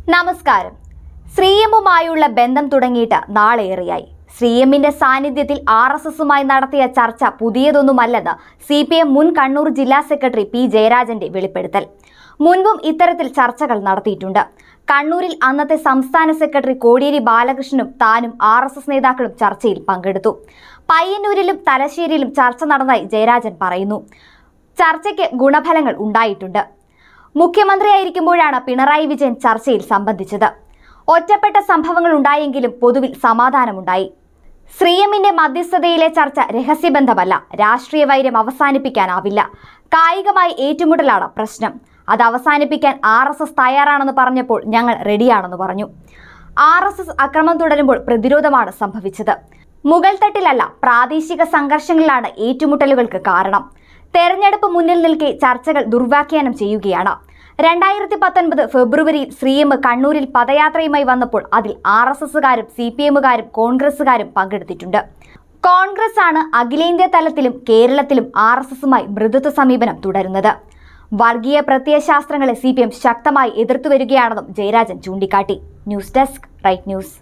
നമസ്കാരം ശ്രീഎമ്മുമായുള്ള ബന്ധം തുടങ്ങിയിട്ട് നാളേറെയായി ശ്രീഎമ്മിന്റെ സാന്നിധ്യത്തിൽ ആർ എസ് എസുമായി നടത്തിയ ചർച്ച പുതിയതൊന്നുമല്ലെന്ന് സി പി എം മുൻ കണ്ണൂർ ജില്ലാ സെക്രട്ടറി പി ജയരാജന്റെ വെളിപ്പെടുത്തൽ മുൻപും ഇത്തരത്തിൽ ചർച്ചകൾ നടത്തിയിട്ടുണ്ട് കണ്ണൂരിൽ അന്നത്തെ സംസ്ഥാന സെക്രട്ടറി കോടിയേരി ബാലകൃഷ്ണനും താനും ആർ എസ് എസ് നേതാക്കളും ചർച്ചയിൽ പങ്കെടുത്തു പയ്യന്നൂരിലും തലശ്ശേരിയിലും ചർച്ച നടന്നതായി ജയരാജൻ പറയുന്നു ചർച്ചയ്ക്ക് ഗുണഫലങ്ങൾ ഉണ്ടായിട്ടുണ്ട് മുഖ്യമന്ത്രിയായിരിക്കുമ്പോഴാണ് പിണറായി വിജയൻ ചർച്ചയിൽ സംബന്ധിച്ചത് ഒറ്റപ്പെട്ട സംഭവങ്ങൾ ഉണ്ടായെങ്കിലും പൊതുവിൽ സമാധാനമുണ്ടായി ശ്രീഎമ്മിന്റെ മധ്യസ്ഥതയിലെ ചർച്ച രഹസ്യബന്ധമല്ല രാഷ്ട്രീയ വൈര്യം അവസാനിപ്പിക്കാനാവില്ല കായികമായി ഏറ്റുമുട്ടലാണ് പ്രശ്നം അത് അവസാനിപ്പിക്കാൻ ആർ എസ് എസ് തയ്യാറാണെന്ന് പറഞ്ഞപ്പോൾ ഞങ്ങൾ റെഡിയാണെന്ന് പറഞ്ഞു ആർ എസ് എസ് അക്രമം തുടരുമ്പോൾ പ്രതിരോധമാണ് സംഭവിച്ചത് മുകൾ തട്ടിലല്ല പ്രാദേശിക സംഘർഷങ്ങളിലാണ് ഏറ്റുമുട്ടലുകൾക്ക് കാരണം തെരഞ്ഞെടുപ്പ് മുന്നിൽ നിൽക്കെ ചർച്ചകൾ ദുർവ്യാഖ്യാനം ചെയ്യുകയാണ് രണ്ടായിരത്തി പത്തൊൻപത് ഫെബ്രുവരിയിൽ ശ്രീഎം കണ്ണൂരിൽ പദയാത്രയുമായി വന്നപ്പോൾ അതിൽ ആർ എസ് എസുകാരും സി പി എമ്മുകാരും കോൺഗ്രസുകാരും പങ്കെടുത്തിട്ടുണ്ട് കോൺഗ്രസ് ആണ് അഖിലേന്ത്യാ തലത്തിലും കേരളത്തിലും ആർ എസ് എസുമായി മൃദുത്വ സമീപനം തുടരുന്നത് വർഗീയ പ്രത്യയശാസ്ത്രങ്ങളെ സി പി എം ശക്തമായി എതിർത്തു വരികയാണെന്നും ജയരാജൻ ചൂണ്ടിക്കാട്ടി ന്യൂസ് ഡെസ്ക് റൈറ്റ് ന്യൂസ്